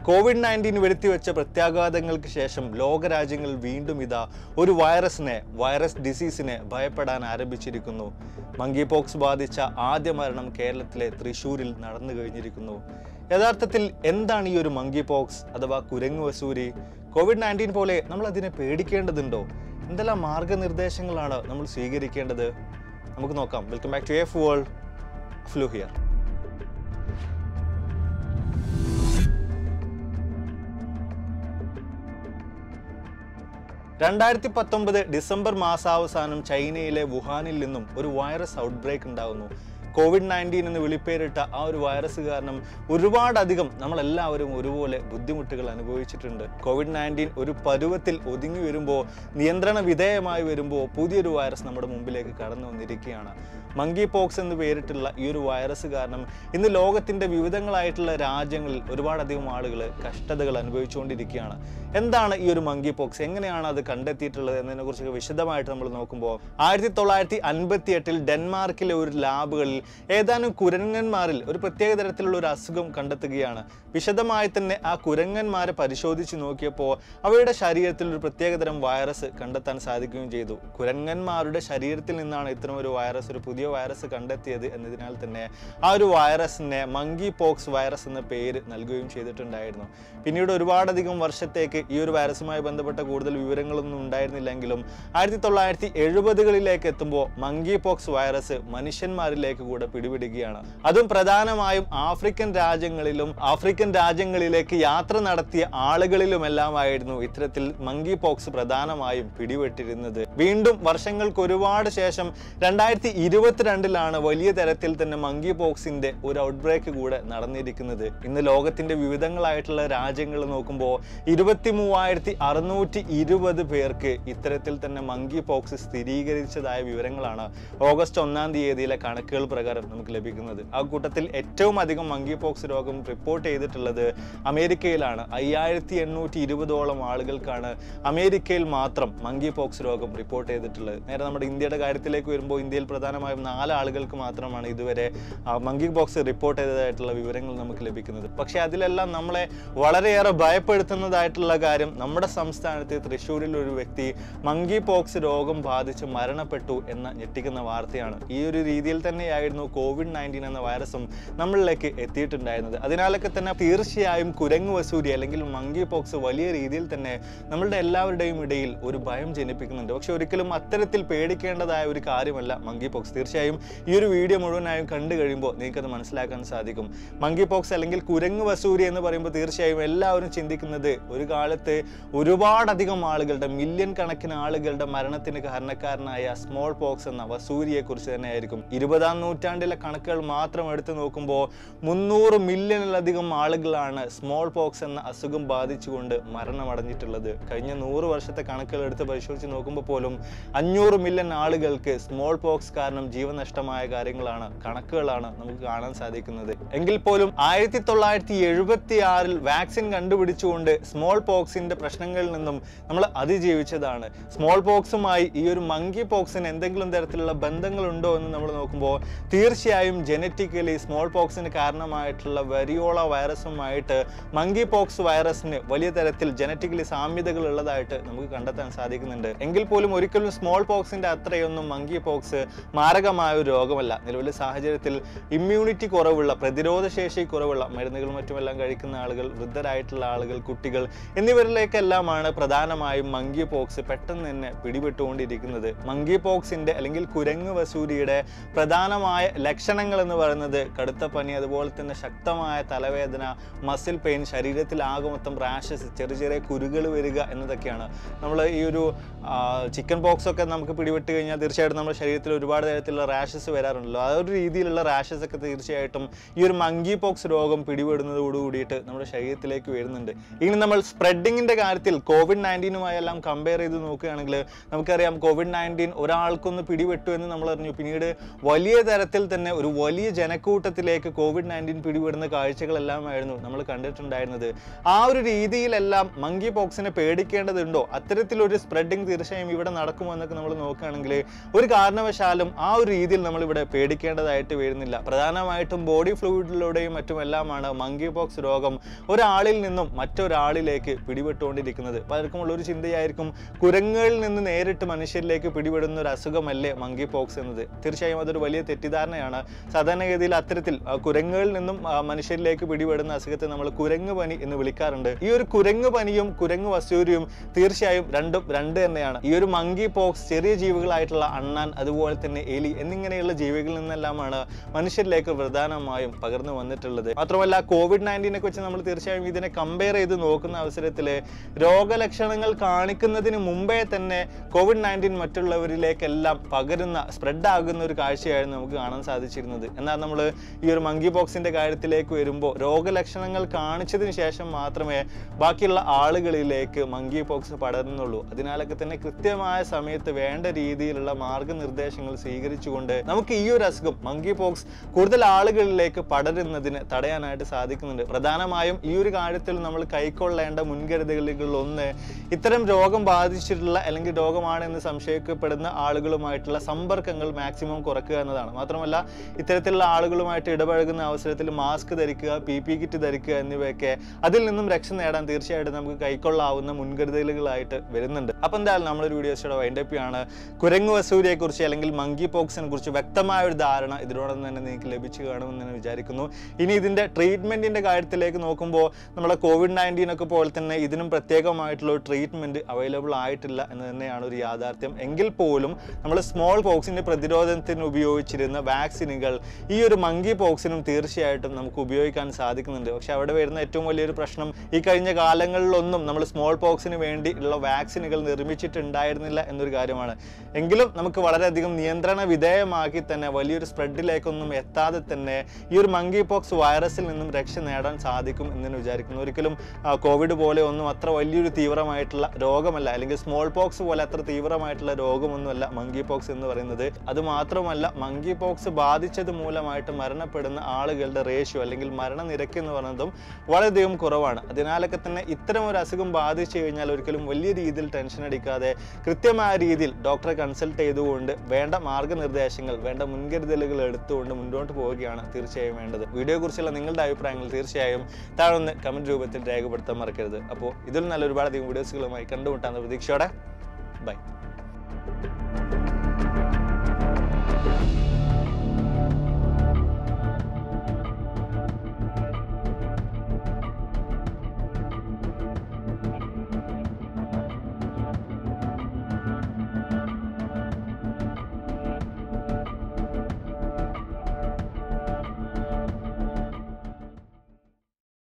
Covid nineteen വരുത്തിവെച്ച പ്രത്യാഘാതങ്ങൾക്ക് ശേഷം ലോകരാജ്യങ്ങൾ വീണ്ടും ഇതാ ഒരു വൈറസിനെ വൈറസ് ഡിസീസിനെ ഭയപ്പെടാൻ ആരംഭിച്ചിരിക്കുന്നു മങ്കി പോക്സ് ബാധിച്ച ആദ്യ മരണം കേരളത്തിലെ തൃശൂരിൽ നടന്നു കഴിഞ്ഞിരിക്കുന്നു യഥാർത്ഥത്തിൽ എന്താണ് ഈ ഒരു മങ്കി പോക്സ് അഥവാ കുരങ്ങു വസൂരി കോവിഡ് നയൻറ്റീൻ പോലെ നമ്മൾ അതിനെ പേടിക്കേണ്ടതുണ്ടോ എന്തെല്ലാം മാർഗനിർദ്ദേശങ്ങളാണ് നമ്മൾ സ്വീകരിക്കേണ്ടത് നമുക്ക് നോക്കാം welcome back to F world flu here രണ്ടായിരത്തി പത്തൊമ്പത് ഡിസംബർ മാസാവസാനം ചൈനയിലെ വുഹാനിൽ നിന്നും ഒരു വൈറസ് ഔട്ട്ബ്രേക്ക് ഉണ്ടാകുന്നു കോവിഡ് നയൻറ്റീൻ എന്ന് വിളിപ്പേരിട്ട ആ ഒരു വൈറസ് കാരണം ഒരുപാടധികം നമ്മളെല്ലാവരും ഒരുപോലെ ബുദ്ധിമുട്ടുകൾ അനുഭവിച്ചിട്ടുണ്ട് കോവിഡ് നയൻറ്റീൻ ഒരു പരുവത്തിൽ ഒതുങ്ങി വരുമ്പോൾ നിയന്ത്രണ വിധേയമായി വരുമ്പോൾ പുതിയൊരു വൈറസ് നമ്മുടെ മുമ്പിലേക്ക് കടന്നു വന്നിരിക്കുകയാണ് മങ്കി പോക്സ് എന്ന് പേരിട്ടുള്ള ഈ ഒരു വൈറസ് കാരണം ഇന്ന് ലോകത്തിന്റെ വിവിധങ്ങളായിട്ടുള്ള രാജ്യങ്ങളിൽ ഒരുപാടധികം ആളുകൾ കഷ്ടതകൾ അനുഭവിച്ചുകൊണ്ടിരിക്കുകയാണ് എന്താണ് ഈ ഒരു മങ്കി പോക്സ് എങ്ങനെയാണ് അത് കണ്ടെത്തിയിട്ടുള്ളത് എന്നതിനെ കുറിച്ച് വിശദമായിട്ട് നമ്മൾ നോക്കുമ്പോൾ ആയിരത്തി തൊള്ളായിരത്തി അൻപത്തി എട്ടിൽ ഡെൻമാർക്കിലെ ഒരു ലാബുകളിൽ ഏതാനും കുരങ്ങന്മാരിൽ ഒരു പ്രത്യേക തരത്തിലുള്ള ഒരു അസുഖം കണ്ടെത്തുകയാണ് വിശദമായി തന്നെ ആ കുരങ്ങന്മാരെ പരിശോധിച്ച് നോക്കിയപ്പോൾ അവയുടെ ശരീരത്തിൽ ഒരു പ്രത്യേകതരം വൈറസ് കണ്ടെത്താൻ സാധിക്കുകയും ചെയ്തു കുരങ്ങന്മാരുടെ ശരീരത്തിൽ നിന്നാണ് ഇത്തരം ഒരു വൈറസ് ഒരു പുതിയ വൈറസ് കണ്ടെത്തിയത് എന്നതിനാൽ തന്നെ ആ ഒരു വൈറസിനെ മങ്കി പോക്സ് വൈറസ് എന്ന പേര് നൽകുകയും ചെയ്തിട്ടുണ്ടായിരുന്നു പിന്നീട് ഒരുപാടധികം വർഷത്തേക്ക് ഈ ഒരു വൈറസുമായി ബന്ധപ്പെട്ട കൂടുതൽ വിവരങ്ങളൊന്നും ഉണ്ടായിരുന്നില്ലെങ്കിലും ആയിരത്തി തൊള്ളായിരത്തി എഴുപതുകളിലേക്ക് എത്തുമ്പോൾ മങ്കി പോക്സ് വൈറസ് മനുഷ്യന്മാരിലേക്ക് കൂടെ പിടിപിടിക്കുകയാണ് അതും പ്രധാനമായും ആഫ്രിക്കൻ രാജ്യങ്ങളിലും ആഫ്രിക്കൻ രാജ്യങ്ങളിലേക്ക് യാത്ര നടത്തിയ ആളുകളിലുമെല്ലാമായിരുന്നു ഇത്തരത്തിൽ മങ്കി പോക്സ് പ്രധാനമായും പിടിപെട്ടിരുന്നത് വീണ്ടും വർഷങ്ങൾക്ക് ഒരുപാട് ശേഷം രണ്ടായിരത്തി ഇരുപത്തിരണ്ടിലാണ് വലിയ തരത്തിൽ തന്നെ മങ്കി പോക്സിന്റെ ഒരു ഔട്ട്ബ്രേക്ക് കൂടെ നടന്നിരിക്കുന്നത് ഇന്ന് ലോകത്തിന്റെ വിവിധങ്ങളായിട്ടുള്ള രാജ്യങ്ങൾ നോക്കുമ്പോൾ ഇരുപത്തി മൂവായിരത്തി അറുന്നൂറ്റി ഇരുപത് പേർക്ക് ഇത്തരത്തിൽ തന്നെ മങ്കി പോക്സ് സ്ഥിരീകരിച്ചതായ വിവരങ്ങളാണ് ഓഗസ്റ്റ് ഒന്നാം തീയതിയിലെ കണക്കുകൾ പ്രകാരം നമുക്ക് ലഭിക്കുന്നത് ആ കൂട്ടത്തിൽ ഏറ്റവും അധികം മങ്കി പോക്സ് രോഗം റിപ്പോർട്ട് ചെയ്തിട്ടുള്ളത് അമേരിക്കയിലാണ് അയ്യായിരത്തി എണ്ണൂറ്റി ഇരുപതോളം ആളുകൾക്കാണ് അമേരിക്കയിൽ മാത്രം മങ്കി പോക്സ് രോഗം റിപ്പോർട്ട് ചെയ്തിട്ടുള്ളത് നേരെ നമ്മുടെ ഇന്ത്യയുടെ കാര്യത്തിലേക്ക് വരുമ്പോൾ ഇന്ത്യയിൽ പ്രധാനമായും നാല് ആളുകൾക്ക് മാത്രമാണ് ഇതുവരെ ആ, മങ്കി പോക്സ് റിപ്പോർട്ട് ചെയ്തതായിട്ടുള്ള വിവരങ്ങൾ നമുക്ക് ലഭിക്കുന്നത് പക്ഷേ അതിലെല്ലാം നമ്മളെ വളരെയേറെ ഭയപ്പെടുത്തുന്നതായിട്ടുള്ള കാര്യം നമ്മുടെ സംസ്ഥാനത്ത് തൃശ്ശൂരിൽ ഒരു വ്യക്തി മങ്കി പോക്സ് രോഗം ബാധിച്ച് മരണപ്പെട്ടു എന്ന ഞെട്ടിക്കുന്ന വാർത്തയാണ് ഈ ഒരു രീതിയിൽ തന്നെയായിരുന്നു കോവിഡ് നയൻറ്റീൻ എന്ന വൈറസും നമ്മളിലേക്ക് എത്തിയിട്ടുണ്ടായിരുന്നത് അതിനാലൊക്കെ തന്നെ തീർച്ചയായും കുരങ്ങു വസൂരി അല്ലെങ്കിൽ മങ്കി പോക്സ് വലിയ രീതിയിൽ തന്നെ നമ്മളുടെ എല്ലാവരുടെയും ഇടയിൽ ഒരു ഭയം ജനിപ്പിക്കുന്നുണ്ട് പക്ഷെ ഒരിക്കലും അത്തരത്തിൽ പേടിക്കേണ്ടതായ ഒരു കാര്യമല്ല മങ്കി പോക്സ് തീർച്ചയായും ഈ ഒരു വീഡിയോ മുഴുവനായും കണ്ടു കഴിയുമ്പോൾ നിങ്ങൾക്കത് മനസ്സിലാക്കാൻ സാധിക്കും മങ്കി പോക്സ് അല്ലെങ്കിൽ കുരങ്ങു വസൂരി എന്ന് പറയുമ്പോൾ തീർച്ചയായും എല്ലാവരും ചിന്തിക്കുന്നത് ഒരു കാലത്ത് ഒരുപാടധികം ആളുകളുടെ മില്യൺ കണക്കിന് ആളുകളുടെ മരണത്തിന് കാരണക്കാരനായ സ്മോൾ പോക്സ് എന്ന വസൂരിയെ കുറിച്ച് തന്നെയായിരിക്കും ഇരുപതാം നൂറ്റാണ്ടിലെ കണക്കുകൾ മാത്രം എടുത്തു നോക്കുമ്പോൾ മുന്നൂറ് മില്യണിലധികം ആളുകളാണ് സ്മോൾ പോക്സ് എന്ന അസുഖം ബാധിച്ചുകൊണ്ട് മരണമടഞ്ഞിട്ടുള്ളത് കഴിഞ്ഞ നൂറ് വർഷത്തെ കണക്കുകൾ എടുത്ത് പരിശോധിച്ച് നോക്കുമ്പോൾ പോലും അഞ്ഞൂറ് മില്യൺ ആളുകൾക്ക് സ്മോൾ പോക്സ് കാരണം ജീവനഷ്ടമായ കാര്യങ്ങളാണ് കണക്കുകളാണ് നമുക്ക് കാണാൻ സാധിക്കുന്നത് എങ്കിൽ പോലും ആയിരത്തി തൊള്ളായിരത്തി എഴുപത്തി ആറിൽ വാക്സിൻ കണ്ടുപിടിച്ചുകൊണ്ട് സ്മോൾ പോക്സിന്റെ പ്രശ്നങ്ങളിൽ നിന്നും നമ്മൾ അതിജീവിച്ചതാണ് സ്മോൾ പോക്സുമായി ഈ ഒരു മങ്കി പോക്സിന് എന്തെങ്കിലും തരത്തിലുള്ള ബന്ധങ്ങളുണ്ടോ എന്ന് നമ്മൾ നോക്കുമ്പോൾ തീർച്ചയായും ജനറ്റിക്കലി സ്മോൾ പോക്സിന് കാരണമായിട്ടുള്ള വെരിയോള വൈറസുമായിട്ട് മങ്കി പോക്സ് വൈറസിന് വലിയ തരത്തിൽ ജനറ്റിക്കലി സാമ്യതകൾ ഉള്ളതായിട്ട് നമുക്ക് കണ്ടെത്താൻ സാധിക്കുന്നുണ്ട് എങ്കിൽ പോലും ഒരിക്കലും സ്മോൾ പോക്സിന്റെ അത്രയൊന്നും മങ്കി പോക്സ് മാരകമായ ഒരു രോഗമല്ല നിലവിലെ സാഹചര്യത്തിൽ ഇമ്മ്യൂണിറ്റി കുറവുള്ള പ്രതിരോധ ശേഷി കുറവുള്ള മരുന്നുകളും മറ്റുമെല്ലാം കഴിക്കുന്ന ആളുകൾ വൃദ്ധരായിട്ടുള്ള ആളുകൾ കുട്ടികൾ എന്നിവരിലേക്കെല്ലാമാണ് പ്രധാനമായും മങ്കി പോക്സ് പെട്ടെന്ന് തന്നെ പിടിപെട്ടുകൊണ്ടിരിക്കുന്നത് മങ്കി പോക്സിന്റെ അല്ലെങ്കിൽ കുരങ്ങ് വസൂരിയുടെ പ്രധാനമായ ലക്ഷണങ്ങൾ എന്ന് പറയുന്നത് കടുത്ത പനി അതുപോലെ തന്നെ ശക്തമായ തലവേദന മസിൽ പെയിൻ ശരീരത്തിൽ ആകെ മൊത്തം റാഷസ് ചെറിയ ചെറിയ കുരുകൾ വരിക എന്നതൊക്കെയാണ് നമ്മൾ ഈ ഒരു ചിക്കൻ പോക്സ് ഒക്കെ നമുക്ക് പിടിപെട്ട് കഴിഞ്ഞാൽ തീർച്ചയായിട്ടും നമ്മുടെ ശരീരത്തിൽ ഒരുപാട് തരത്തിലുള്ള റാഷസ് വരാറുണ്ടല്ലോ ആ ഒരു രീതിയിലുള്ള റാഷസ് ഒക്കെ തീർച്ചയായിട്ടും ഈ ഒരു മങ്കി പോക്സ് രോഗം പിടിപെടുന്നതോട് കൂടിയിട്ട് നമ്മുടെ ശരീരത്തിലേക്ക് വരുന്നുണ്ട് ഇനി നമ്മൾ സ്പ്രെഡിങ്ങിന്റെ കാര്യത്തിൽ കോവിഡ് നയൻറ്റീനുമായി എല്ലാം കമ്പയർ ചെയ്ത് നോക്കുകയാണെങ്കിൽ നമുക്കറിയാം കോവിഡ് നയൻറ്റീൻ ഒരാൾക്കൊന്ന് പിടിപെട്ടു എന്ന് നമ്മൾ അറിഞ്ഞു പിന്നീട് വലിയ തരത്തിൽ തരത്തിൽ തന്നെ ഒരു വലിയ ജനക്കൂട്ടത്തിലേക്ക് കോവിഡ് നയൻറ്റീൻ പിടിപെടുന്ന കാഴ്ചകളെല്ലാമായിരുന്നു നമ്മൾ കണ്ടിട്ടുണ്ടായിരുന്നത് ആ ഒരു രീതിയിലെല്ലാം മങ്കി പോക്സിനെ പേടിക്കേണ്ടതുണ്ടോ അത്തരത്തിലൊരു സ്പ്രെഡിങ് തീർച്ചയായും ഇവിടെ നടക്കുമോ എന്നൊക്കെ നമ്മൾ നോക്കുകയാണെങ്കിൽ ഒരു കാരണവശാലും ആ ഒരു രീതിയിൽ നമ്മൾ ഇവിടെ പേടിക്കേണ്ടതായിട്ട് വരുന്നില്ല പ്രധാനമായിട്ടും ബോഡി ഫ്ലൂയിഡിലൂടെയും മറ്റുമെല്ലാമാണ് മങ്കി പോക്സ് രോഗം ഒരാളിൽ നിന്നും മറ്റൊരാളിലേക്ക് പിടിപെട്ടുകൊണ്ടിരിക്കുന്നത് പലർക്കും ഉള്ള ഒരു ചിന്തയായിരിക്കും കുരങ്ങുകളിൽ നിന്ന് നേരിട്ട് മനുഷ്യരിലേക്ക് പിടിപെടുന്ന ഒരു അസുഖമല്ലേ മങ്കി പോക്സ് എന്നത് തീർച്ചയായും അതൊരു വലിയ തെറ്റിദ്ധാരണയാണ് സാധാരണഗതിയിൽ അത്തരത്തിൽ ആ, കുരങ്ങുകളിൽ നിന്നും ആ, മനുഷ്യരിലേക്ക് പിടിപെടുന്ന അസുഖത്തെ നമ്മൾ കുരങ്ങ് പനി എന്ന് വിളിക്കാറുണ്ട് ഈ ഒരു കുരങ്ങ് പനിയും കുരങ്ങ് വസൂരിയും തീർച്ചയായും രണ്ടും രണ്ട് തന്നെയാണ് ഈ ഒരു മങ്കി പോക്സ് ചെറിയ ജീവികളായിട്ടുള്ള അണ്ണാൻ അതുപോലെ തന്നെ എലി എന്നിങ്ങനെയുള്ള ജീവികളിൽ നിന്നെല്ലാമാണ് മനുഷ്യരിലേക്ക് പ്രധാനമായും പകർന്നു വന്നിട്ടുള്ളത് മാത്രമല്ല കോവിഡ് നയൻറ്റീനെ വെച്ച് നമ്മൾ തീർച്ചയായും ഇതിനെ കമ്പയർ ചെയ്ത് നോക്കുന്ന അവസരത്തിൽ രോഗലക്ഷണങ്ങൾ കാണിക്കുന്നതിന് മുമ്പേ തന്നെ കോവിഡ് നയൻറ്റീൻ മറ്റുള്ളവരിലേക്കെല്ലാം പകരുന്ന സ്പ്രെഡ് ആകുന്ന ഒരു കാഴ്ചയായിരുന്നു നമുക്ക് കാണാൻ സാധിച്ചിരുന്നത് എന്നാൽ നമ്മൾ ഈ ഒരു മങ്കി പോക്സിന്റെ കാര്യത്തിലേക്ക് വരുമ്പോൾ രോഗലക്ഷണങ്ങൾ കാണിച്ചതിന് ശേഷം മാത്രമേ ബാക്കിയുള്ള ആളുകളിലേക്ക് മങ്കി പോക്സ് പടരുന്നുള്ളൂ അതിനാലൊക്കെ തന്നെ കൃത്യമായ സമയത്ത് വേണ്ട രീതിയിലുള്ള മാർഗനിർദ്ദേശങ്ങൾ സ്വീകരിച്ചുകൊണ്ട് നമുക്ക് ഈ ഒരു അസുഖം മങ്കി പോക്സ് കൂടുതൽ ആളുകളിലേക്ക് പടരുന്നതിന് തടയാനായിട്ട് സാധിക്കുന്നുണ്ട് പ്രധാനമായും ഈ ഒരു കാര്യത്തിൽ നമ്മൾ കൈക്കൊള്ളേണ്ട മുൻകരുതലുകളിൽ ഒന്ന് ഇത്തരം രോഗം ബാധിച്ചിട്ടുള്ള അല്ലെങ്കിൽ രോഗമാണെന്ന് സംശയിക്കപ്പെടുന്ന ആളുകളുമായിട്ടുള്ള സമ്പർക്കങ്ങൾ മാക്സിമം കുറയ്ക്കുക എന്നതാണ് മാത്രമല്ല ഇത്തരത്തിലുള്ള ആളുകളുമായിട്ട് ഇടപഴകുന്ന അവസരത്തിൽ മാസ്ക് ധരിക്കുക പി പി കിറ്റ് ധരിക്കുക എന്നിവയൊക്കെ അതിൽ നിന്നും രക്ഷ നേടാൻ തീർച്ചയായിട്ടും നമുക്ക് കൈക്കൊള്ളാവുന്ന മുൻകരുതലുകളായിട്ട് വരുന്നുണ്ട് അപ്പം എന്തായാലും നമ്മളൊരു വീഡിയോസിയുടെ വൈൻഡപ്പ് ആണ് കുരങ്ങു വസൂരിയെ കുറിച്ച് അല്ലെങ്കിൽ മങ്കി പോക്സിനെ കുറിച്ച് വ്യക്തമായ ഒരു ധാരണ ഇതിനോടൊപ്പം തന്നെ നിങ്ങൾക്ക് ലഭിച്ചു കാണുമെന്ന് ഞാൻ വിചാരിക്കുന്നു ഇനി ഇതിന്റെ ട്രീറ്റ്മെന്റിന്റെ കാര്യത്തിലേക്ക് നോക്കുമ്പോൾ നമ്മുടെ കോവിഡ് നയൻറ്റീൻ ഒക്കെ പോലെ തന്നെ ഇതിനും പ്രത്യേകമായിട്ടുള്ള ഒരു ട്രീറ്റ്മെന്റ് അവൈലബിൾ ആയിട്ടില്ല എന്ന് തന്നെയാണ് ഒരു യാഥാർത്ഥ്യം എങ്കിൽ പോലും നമ്മൾ സ്മോൾ പോക്സിന്റെ പ്രതിരോധത്തിന് ഉപയോഗിച്ചിരുന്ന വാക്സിനുകൾ ഈ ഒരു മങ്കി പോക്സിനും തീർച്ചയായിട്ടും നമുക്ക് ഉപയോഗിക്കാൻ സാധിക്കുന്നുണ്ട് പക്ഷെ അവിടെ വരുന്ന ഏറ്റവും വലിയൊരു പ്രശ്നം ഈ കഴിഞ്ഞ കാലങ്ങളിലൊന്നും നമ്മൾ സ്മോൾ പോക്സിന് വേണ്ടി ഉള്ള വാക്സിനുകൾ നിർമ്മിച്ചിട്ടുണ്ടായിരുന്നില്ല എന്നൊരു കാര്യമാണ് എങ്കിലും നമുക്ക് വളരെയധികം നിയന്ത്രണ വിധേയമാക്കി തന്നെ വലിയൊരു സ്പ്രെഡിലേക്കൊന്നും എത്താതെ തന്നെ ഈ ഒരു മങ്കി പോക്സ് വൈറസിൽ നിന്നും രക്ഷ നേടാൻ സാധിക്കും എന്ന് ഞാൻ വിചാരിക്കുന്നു ഒരിക്കലും ആ, കോവിഡ് പോലെ ഒന്നും അത്ര വലിയൊരു തീവ്രമായിട്ടുള്ള രോഗമല്ല അല്ലെങ്കിൽ സ്മോൾ പോക്സ് പോലെ അത്ര തീവ്രമായിട്ടുള്ള രോഗമൊന്നുമല്ല മങ്കി പോക്സ് എന്ന് പറയുന്നത് അത് മാത്രമല്ല മങ്കി പോക്സ് ബാധിച്ചത് മൂലമായിട്ട് മരണപ്പെടുന്ന ആളുകളുടെ റേഷ്യോ അല്ലെങ്കിൽ മരണനിരക്ക് എന്ന് പറയുന്നതും വളരെയധികം കുറവാണ് അതിനാലൊക്കെ തന്നെ ഇത്തരം ഒരു അസുഖം ബാധിച്ചു കഴിഞ്ഞാൽ ഒരിക്കലും വലിയ രീതിയിൽ ടെൻഷൻ അടിക്കാതെ കൃത്യമായ രീതിയിൽ ഡോക്ടറെ കൺസൾട്ട് ചെയ്തുകൊണ്ട് വേണ്ട മാർഗനിർദ്ദേശങ്ങൾ വേണ്ട മുൻകരുതലുകൾ എടുത്തുകൊണ്ട് മുന്നോട്ട് പോവുകയാണ് തീർച്ചയായും വേണ്ടത് വീഡിയോയെ കുറിച്ചുള്ള നിങ്ങളുടെ അഭിപ്രായങ്ങൾ തീർച്ചയായും താഴെ കമന്റ് രൂപത്തിൽ രേഖപ്പെടുത്താൻ മറക്കരുത് അപ്പോൾ ഇതിൽ നല്ല ഒരുപാടധികം വീഡിയോസുകളുമായി കണ്ടുമുട്ടാവുന്ന പ്രതീക്ഷയോടെ ബൈ